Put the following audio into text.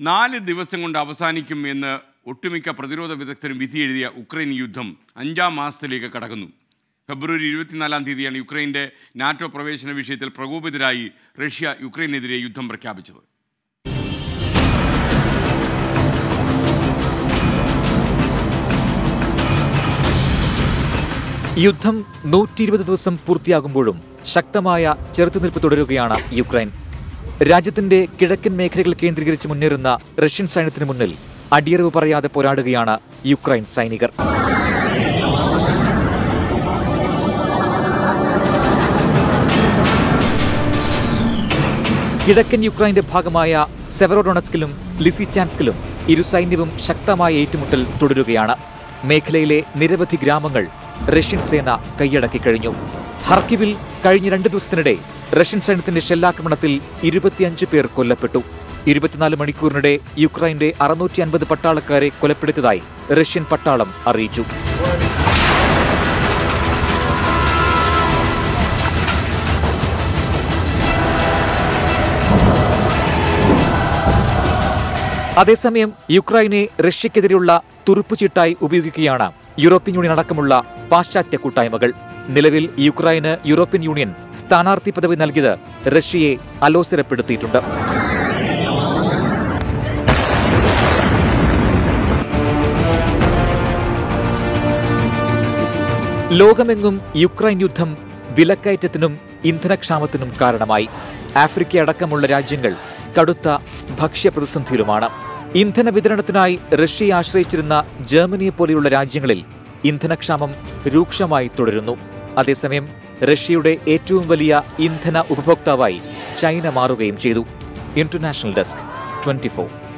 നാല് ദിവസം കൊണ്ട് അവസാനിക്കും എന്ന് ഒട്ടുമിക്ക പ്രതിരോധ വിദഗ്ധരും വിധി എഴുതിയ ഉക്രൈൻ യുദ്ധം അഞ്ചാം മാസത്തിലേക്ക് കടക്കുന്നു ഫെബ്രുവരി ഇരുപത്തിനാലാം തീയതിയാണ് യുക്രൈൻ്റെ നാറ്റോ പ്രവേശന വിഷയത്തിൽ പ്രകോപിതരായി റഷ്യ യുക്രൈനെതിരെ യുദ്ധം പ്രഖ്യാപിച്ചത് യുദ്ധം നൂറ്റി ഇരുപത് ദിവസം പൂർത്തിയാകുമ്പോഴും ശക്തമായ ചെറുത്തുനിൽപ്പ് തുടരുകയാണ് യുക്രൈൻ രാജ്യത്തിന്റെ കിഴക്കൻ മേഖലകൾ കേന്ദ്രീകരിച്ച് മുന്നേറുന്ന റഷ്യൻ സൈന്യത്തിന് മുന്നിൽ അടിയറവ് പറയാതെ പോരാടുകയാണ് യുക്രൈൻ സൈനികർ കിഴക്കൻ യുക്രൈന്റെ ഭാഗമായ സെവറോഡൊണസ്കിലും ലിസിചാൻസ്കിലും ഇരു സൈന്യവും ശക്തമായ ഏറ്റുമുട്ടൽ തുടരുകയാണ് മേഖലയിലെ നിരവധി ഗ്രാമങ്ങൾ റഷ്യൻ സേന കൈയടക്കി കഴിഞ്ഞു ഹർക്കിവിൽ കഴിഞ്ഞ രണ്ട് ദിവസത്തിനിടെ റഷ്യൻ സൈന്യത്തിന്റെ ഷെല്ലാക്രമണത്തിൽ ഇരുപത്തിയഞ്ച് പേർ കൊല്ലപ്പെട്ടു ഇരുപത്തിനാല് മണിക്കൂറിനിടെ യുക്രൈന്റെ അറുന്നൂറ്റി അൻപത് പട്ടാളക്കാരെ കൊലപ്പെടുത്തിയതായി റഷ്യൻ പട്ടാളം അറിയിച്ചു അതേസമയം യുക്രൈനെ റഷ്യക്കെതിരെയുള്ള തുറുപ്പുചീട്ടായി ഉപയോഗിക്കുകയാണ് യൂറോപ്യൻ യൂണിയൻ അടക്കമുള്ള പാശ്ചാത്യ കൂട്ടായ്മകൾ നിലവിൽ യുക്രൈന് യൂറോപ്യൻ യൂണിയൻ സ്ഥാനാർത്ഥി പദവി നൽകിയത് റഷ്യയെ അലോസരപ്പെടുത്തിയിട്ടുണ്ട് ലോകമെങ്ങും യുക്രൈൻ യുദ്ധം വിലക്കയറ്റത്തിനും ഇന്ധനക്ഷാമത്തിനും കാരണമായി ആഫ്രിക്ക അടക്കമുള്ള രാജ്യങ്ങൾ കടുത്ത ഭക്ഷ്യപ്രതിസന്ധിയിലുമാണ് ഇന്ധന വിതരണത്തിനായി റഷ്യയെ ആശ്രയിച്ചിരുന്ന ജർമ്മനിയെ പോലെയുള്ള രാജ്യങ്ങളിൽ ഇന്ധനക്ഷാമം രൂക്ഷമായി തുടരുന്നു അതേസമയം റഷ്യയുടെ ഏറ്റവും വലിയ ഇന്ധന ഉപഭോക്താവായി ചൈന മാറുകയും ചെയ്തു ഇന്റർനാഷണൽ ഡെസ്ക് ട്വന്റി